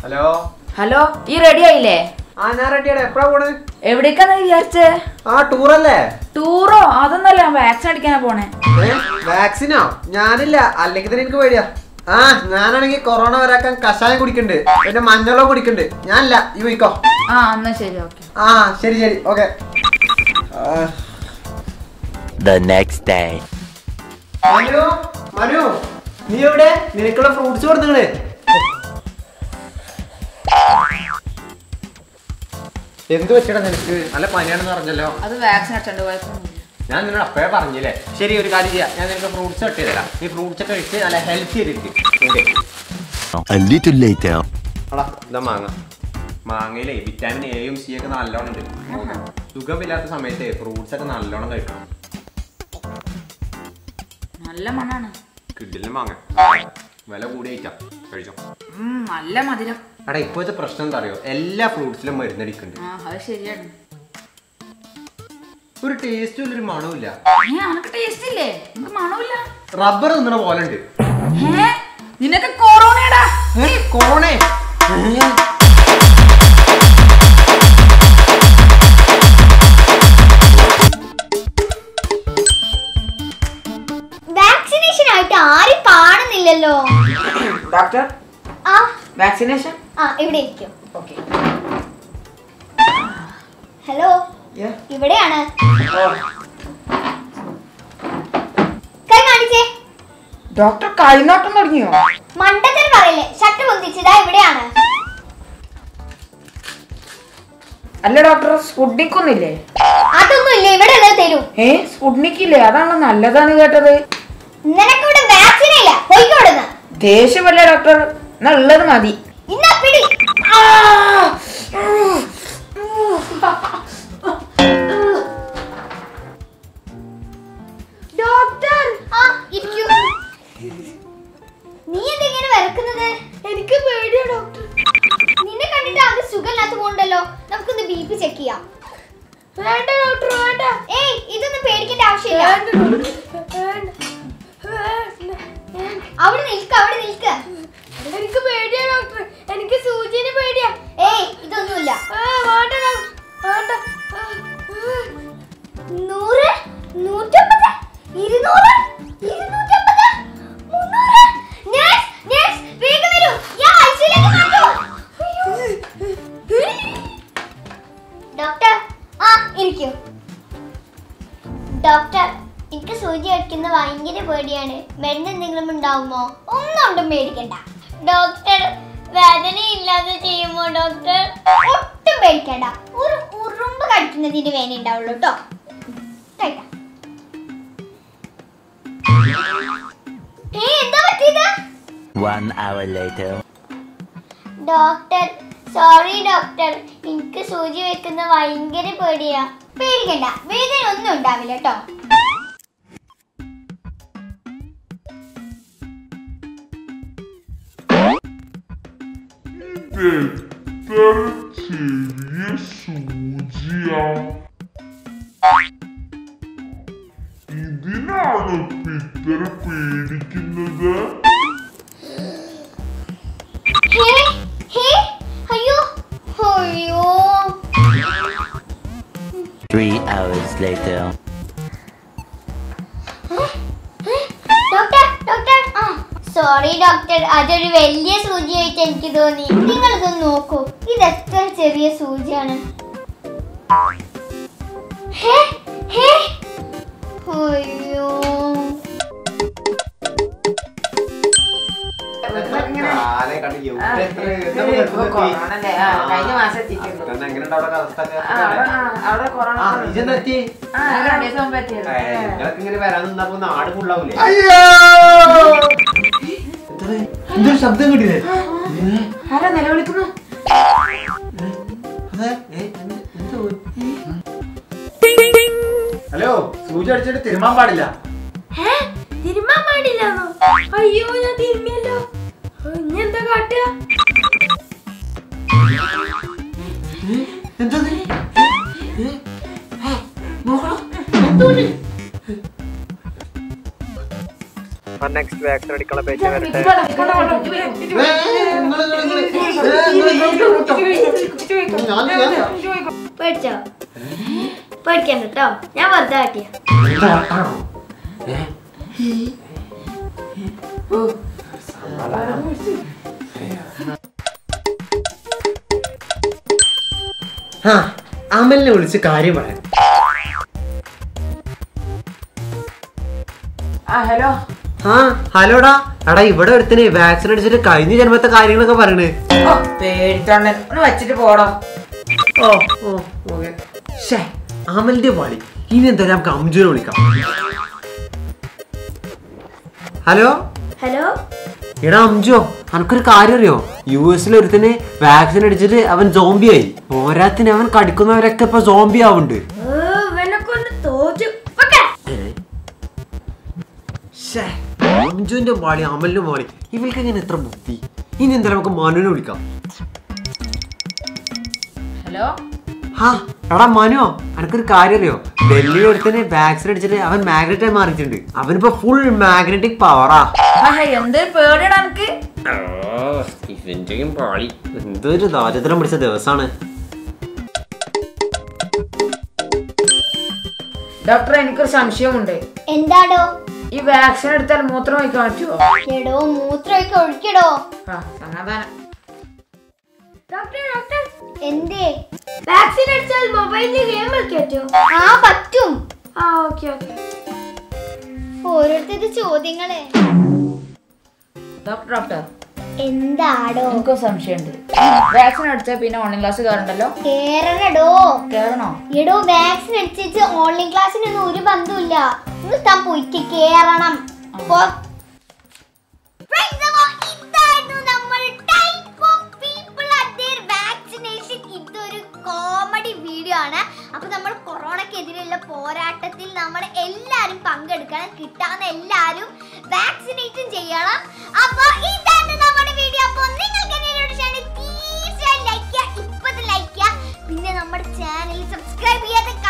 Hello hello ഈ ready ആയില്ലേ ആ ഞാൻ റെഡിയാണ് എപ്പോഴാ പോണേ എവിടേക്കാന്ന് വിചാരിച്ചേ ആ ടൂറല്ലേ ടൂറോ അതൊന്നല്ല വാക്സിൻ അടിക്കാനാ പോണേ വാക്സിനോ ഞാനില്ല അല്ലെങ്കിൽ തന്നെ എനിക്ക് പേടിയാ ആ ഞാനാണെങ്കിൽ കൊറോണ വരാക്കാൻ കഷായം കുടിക്കണ്ട് പിന്നെ മഞ്ഞളോ കുടിക്കണ്ട് ഞാനില്ല ഈ പോയിക്കോ ആ എന്നാ ശരി ഓക്കെ ആ ശരി ശരി okay The next day. Manu Manu നീ എവിടെ നിനക്കുള്ള ഫ്രൂട്ട്സ് കൊടുത്തങ്ങള് എന്ത് പറ്റണം നിനക്ക് നല്ല പനിയാണെന്ന് പറഞ്ഞല്ലോ അത് വാക്സിൻ അടിച്ചോണ്ട് കുഴപ്പമൊന്നുമില്ല ഞാൻ നിന്നോട് അപ്പോഴേ പറഞ്ഞില്ലേ ശരി ഒരു കാര്യം ചെയ്യാം ഞാൻ നിനക്ക് ഫ്രൂട്ട്സ് കട്ട് ചെയ്തരാം നീ ഫ്രൂട്ട്സ് ഒക്കെ കഴിച്ച് നല്ല ഹെൽത്തി ആയിരിക്കും A little later. അടാ ഇതാ മാങ്ങ മാങ്ങയിലേ വിറ്റാമിൻ എയും സി ഒക്കെ നല്ലോണം ഉണ്ട് സുഖമില്ലാത്ത സമയത്ത് ഫ്രൂട്ട്സ് ഒക്കെ നല്ലോണം കഴിക്കണം നല്ല മണാണ് കിഡിലും മാങ്ങ വില കൂടി കഴിക്കാം കഴിച്ചോ ഉം, നല്ല മധുരം എടാ ഇപ്പോഴത്തെ പ്രശ്നം എന്താ അറിയോ എല്ലാ ഫ്രൂട്ട്സിലും മരുന്നടിക്കുന്നുണ്ട് ആ അത് ശരിയാണ് ഒരു ടേസ്റ്റും ഇല്ല ഒരു മണവും ഇല്ല ഏ അനക്ക് ടേസ്റ്റ് ഇല്ലേ നിനക്ക് മണമില്ല റബ്ബർ തിന്നണ പോലെ ഉണ്ട് ഏ നിനക്ക് കൊറോണയടാ കോണേ വാക്സിനേഷൻ ആയിട്ട് ആരും കാണുന്നില്ലല്ലോ ഡോക്ടർ ആ വാക്സിനേഷൻ ആ ഇവിടെ ഇരിക്കും ഓക്കെ ഹലോ ഇവിടെയാണ് കൈ കാണിച്ചേ ഡോക്ടർ കൈനോട്ടം തുടങ്ങിയോ മണ്ടത്തരം പറയില്ലേ ഷർട്ട് പൊന്തിച്ചതാ ഇവിടെയാണ് അല്ല ഡോക്ടർ സ്പുട്നിക് ഒന്നില്ലേ അതൊന്നും ഇല്ല ഇവിടെ ഉള്ളത് തരൂ ഏ സ്പുട്നിക് ഇല്ലേ അതാണ് നല്ലതാണ് കേട്ടത് നിനക്കിവിടെ വാക്സിൻ ഇല്ല പോയിക്കോടുന്ന് ദേഷ്യമല്ലേ ഡോക്ടർ എന്നാ ഉള്ളത് മതി ഇന്നാ പിടി ഡോക്ടർ ആ ഇരിക്കൂ നീ എന്തെങ്ങനെ വിറക്കുന്നത് എനിക്ക് പേടിയാ ഡോക്ടർ നിന്നെ കണ്ടിട്ട് ആകെ സുഖമില്ലാത്ത പോണ്ടല്ലോ നമുക്കൊന്ന് ബി പി ചെക്ക് ചെയ്യാം വേണ്ട ഡോക്ടർ വേണ്ട ഏയ് ഇതൊന്നും പേടിക്കേണ്ട ആവശ്യമില്ല അവിടെ നിൽക്ക അവിടെ നിൽക്ക എനിക്ക് പേടിയാ ഡോക്ടർ എനിക്ക് സൂചിനെ പേടിയാ ഏയ് ഇതൊന്നുമില്ല വേണ്ട ഡോക്ടർ വേണ്ട നൂറ് നൂറ്റമ്പത് ഇരുന്നൂറ് ഇരുന്നൂറ്റമ്പത് മുന്നൂറ് നേഴ്സ് നേഴ്സ് വേഗം വരൂ ഞാൻ ഐസിയിലേക്ക് മാറ്റൂ ഡോക്ടർ ആ ഇരിക്കൂ ഡോക്ടർ എനിക്ക് സൂചി അടിക്കുന്ന ഭയങ്കര പേടിയാണ് മരുന്ന് എന്തെങ്കിലും ഉണ്ടാവുമോ ഒന്നും കൊണ്ടും പേടിക്കണ്ട ഡോക്ടർ വേദന ഇല്ലാതെ ചെയ്യുമോ ഡോക്ടർ ഒട്ടും പേടിക്കണ്ട ഒരു ഉറുമ്പ് കടിക്കുന്നതിന് വേദന ഉണ്ടാവുള്ളൂ കേട്ടോ കഴിക്കാം ഏയ്, എന്താ പറ്റിയത് One hour later. Doctor sorry doctor എനിക്ക് സൂചി വെക്കുന്ന ഭയങ്കര പേടിയാ പേടിക്കണ്ട വേദന ഒന്നും ഉണ്ടാവില്ല കേട്ടോ ഇതെത്ര ചെറിയ സൂചിയാ ഇതിനാണ് ഇപ്പൊ ഇത്ര പേടിക്കുന്നത് ഹേ, ഹേ, അയ്യോ അയ്യോ Three hours later. Doctor doctor ആ സോറി ഡോക്ടർ അതൊരു വലിയ സൂചിയായിട്ട് എനിക്ക് തോന്നി നിങ്ങൾ ഇതൊന്ന് നോക്കൂ ഇത് എത്ര ചെറിയ സൂചിയാണ് ഹേ, ഹേ. അയ്യോ കാലേ കണ്ട് എവിടെ എത്ര എന്താ ഇപ്പൊ ഗർഭവതി? കഴിഞ്ഞ മാസം എത്തിയിട്ടുള്ളൂ കാരണം എങ്ങനെയുണ്ട് അവിടെ അവസ്ഥ ആ, അവിടെ- ആ, അവിടെ കൊറോണ ആ, ഇതെന്താ പറ്റി? ആ രണ്ട് ദിവസം മുമ്പ് എത്തിയത് ഏയ്, നിങ്ങളൊക്കെ ഇങ്ങനെ വരാൻ നിന്നപ്പോ നാട് ഫുള്ളാവൂലേ എന്തൊരു ശബ്ദം കിട്ടിയേ ആരാ നിലവിളിക്കുന്നു ഹലോ സൂചി അടിച്ചിട്ട് തിരുമാൻ പാടില്ല തിരുമാൻ പാടില്ലാന്നോ അയ്യോ ഞാൻ തിരുമിയല്ലോ ഇനി എന്താ കാട്ടുക എന്താ നെക്സ്റ്റ് വാക്സിൻ അടിക്കാനുള്ള പേച്ച് വരട്ടെ ഇങ്ങോട്ട് വാ, ഇങ്ങോട്ട് വാ, ഇങ്ങോട്ട് വാ, ഇങ്ങോട്ട് വാ. ഏ, നിങ്ങള് നിങ്ങള് നിങ്ങള്. ഏ, നിങ്ങള് നിങ്ങള് നിങ്ങള്. ഞാൻ- ഞാൻ- പേടിച്ചോ പേടിക്കണ്ട കേട്ടോ ഞാൻ വെറുതെ കാട്ടിയ ആ അമലിനെ വിളിച്ച് കാര്യം പറയാം ആ ഹലോ ആ ഹലോടാ എടാ ഇവിടെ ഒരുത്തന് വാക്സിൻ അടിച്ചിട്ട് കഴിഞ്ഞ ജന്മത്തെ കാര്യങ്ങളൊക്കെ പറയണേ ഓ പേടിത്തോണ്ടൻ ഒന്ന് വെച്ചിട്ട് പോടോ ഓ ഓ ഓക്കെ ഷേ അമലിന്റെ പാളി ഇനി എന്താ നമുക്ക് അംജുനെ വിളിക്കാം ഹലോ ഹലോ എടാ അംജോ അനക്കൊരു കാര്യം അറിയോ യു എസിൽ ഒരുത്തന് വാക്സിൻ അടിച്ചിട്ട് അവൻ സോംബി ആയി പോരാത്തിന് അവൻ കടിക്കുന്നവരൊക്കെ ഇപ്പൊ സോംബി ആവുന്നുണ്ട് ഇവനെ കൊണ്ട് തോറ്റു ശ്ശേ, അംജുവിന്റെ പാളി അമലിന്റെ പാളി ഇവൾക്ക് എങ്ങനെ എത്ര ബുദ്ധി ഇനി എന്തായാലും നമുക്ക് മനുവിനെ വിളിക്കാം ഹലോ ഹാ എടാ മനു എനക്കൊരു കാര്യം അറിയോ ഡൽഹി ഒരുത്തന് വാക്സിൻ അടിച്ചിട്ട് അവൻ മാഗ്നറ്റ് ആയി മാറിയിട്ടുണ്ട് അവനിപ്പോ ഫുൾ മാഗ്നറ്റിക് പവറാ ആ എന്ത് പേടിയാണ് എനിക്ക് ഇവന്റെയും പാളി എന്തൊരു ദാരിദ്ര്യം പിടിച്ച ദിവസമാണ് ഡോക്ടർ എനിക്കൊരു സംശയമുണ്ട് എന്താടോ ഈ വാക്സിൻ എടുത്താൽ മൂത്രം വയ്ക്കാൻ പറ്റുമോ എടോ മൂത്രമൊക്കെ ഒഴിക്കടോ ആ സമാധാനം ഡോക്ടർ ഡോക്ടർ എന്തേ വാക്സിൻ അടിച്ചാൽ മൊബൈലിൽ ഗെയിം കളിക്കോ ആ പറ്റും ആ ഓക്കെ ഓക്കെ ഓരോരുത്തരുടെ ചോദ്യങ്ങളെ ഡോക്ടർ ഡോക്ടർ എന്താടോ എനിക്കൊരു സംശയമുണ്ട് വാക്സിൻ അടിച്ചാൽ പിന്നെ ഓൺലൈൻ ക്ലാസ് കയറണ്ടല്ലോ കേറണടോ കയറണോ എടോ വാക്സിൻ അടിച്ചിട്ട് ഓൺലൈൻ ക്ലാസ്സിനൊന്നും ഒരു ബന്ധമില്ല ഒന്ന് താൻ പോയിട്ട് കേറണം പോ. Friends, അപ്പോ ഇതായിരുന്നു നമ്മൾ type of people at their vaccination. ഇതൊരു കോമഡി വീഡിയോ ആണ് അപ്പൊ നമ്മൾ കൊറോണക്കെതിരെയുള്ള പോരാട്ടത്തിൽ നമ്മൾ എല്ലാരും പങ്കെടുക്കണം കിട്ടാവുന്ന എല്ലാരും വാക്സിനേറ്റും ചെയ്യണം അപ്പൊ ഇതാണ് നമ്മുടെ വീഡിയോ അപ്പൊ നിങ്ങൾക്ക് എന്നോട് തീർച്ചയായും ലൈക്ക് ചെയ്യുക ഇപ്പത് ലൈക്ക് ചെയ്യുക പിന്നെ നമ്മുടെ ചാനൽ സബ്സ്ക്രൈബ് ചെയ്യാതെ